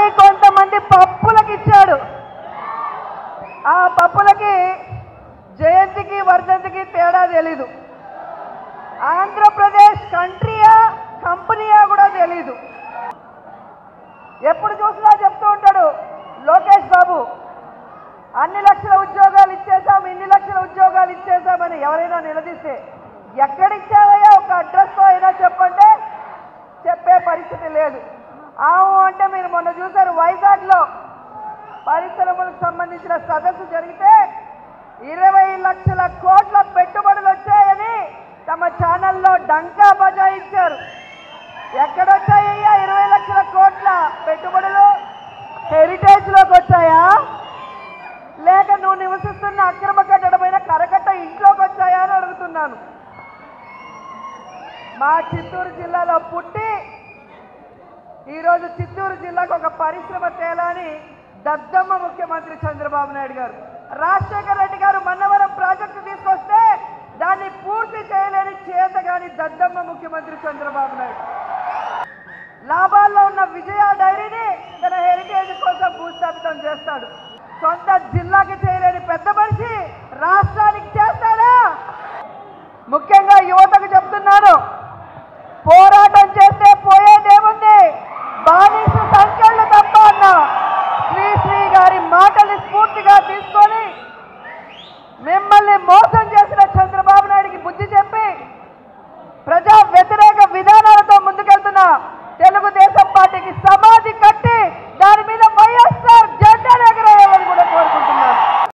మరికొంతమంది పప్పులకు ఇచ్చాడు ఆ పప్పులకి జయంతికి వర్ధంతికి తేడా తెలీదు ఆంధ్రప్రదేశ్ కంట్రీయా కంపెనీయా కూడా తెలీదు ఎప్పుడు చూసినా చెప్తూ ఉంటాడు లోకేష్ బాబు అన్ని లక్షల ఉద్యోగాలు ఇచ్చేసాం ఇన్ని లక్షల ఉద్యోగాలు ఇచ్చేసామని ఎవరైనా నిలదీస్తే ఎక్కడిచ్చావయ్యా ఒక అడ్రస్తో అయినా చెప్పంటే చెప్పే పరిస్థితి లేదు ఆవు అంటే మీరు మొన్న చూశారు వైజాగ్లో పరిశ్రమలకు సంబంధించిన సదస్సు జరిగితే ఇరవై లక్షల కోట్ల పెట్టుబడులు వచ్చాయని తమ ఛానల్లో డంకా బజాయించారు ఎక్కడొచ్చాయ్యా ఇరవై లక్షల కోట్ల పెట్టుబడులు హెరిటేజ్లోకి వచ్చాయా లేక నువ్వు నివసిస్తున్న అక్రమ కట్టడమైన కరకట్ట ఇంట్లోకి వచ్చాయా అని అడుగుతున్నాను మా చిత్తూరు జిల్లాలో పుట్టి ఈరోజు చిత్తూరు జిల్లాకు ఒక పరిశ్రమ తేలని దద్దమ్మ ముఖ్యమంత్రి చంద్రబాబు నాయుడు గారు రాజశేఖర రెడ్డి గారు మన్నవరం ప్రాజెక్టు తీసుకొస్తే దాన్ని పూర్తి చేయలేని చేతగాని దద్దమ్మ ముఖ్యమంత్రి చంద్రబాబు నాయుడు లాభాల్లో ఉన్న విజయ డైరీని తన హెరిటేజ్ కోసం భూస్థాపితం చేస్తాడు సొంత జిల్లాకి చేయలేని పెద్ద మనిషి రాష్ట్రానికి చేస్తాడా ముఖ్యంగా యువతకు చెప్తున్నాను పోరాటం చేస్తే పోయేదేముంది బానిస సంఖ్యలు తప్ప అన్న శ్రీశ్రీ గారి మాటలు స్ఫూర్తిగా తీసుకొని మిమ్మల్ని మోసం